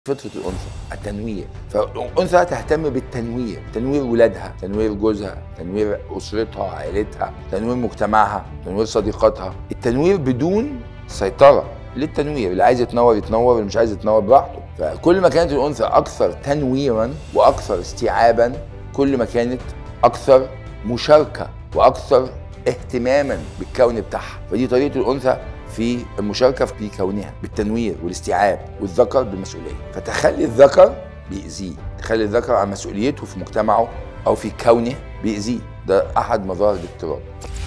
فطرة الأنثى التنوير فالأنثى تهتم بالتنوير تنوير ولادها تنوير جوزها تنوير أسرتها عائلتها تنوير مجتمعها تنوير صديقاتها التنوير بدون سيطرة للتنوير اللي عايز يتنور يتنور اللي مش عايز يتنور براحته فكل ما كانت الأنثى أكثر تنويرا وأكثر استيعابا كل ما كانت أكثر مشاركة وأكثر اهتماما بالكون بتاعها فدي طريقة الأنثى في المشاركة في كونها بالتنوير والاستيعاب والذكر بالمسؤولية فتخلي الذكر بيأذيه تخلي الذكر عن مسؤوليته في مجتمعه أو في كونه بيأذيه ده أحد مظاهر الاضطراب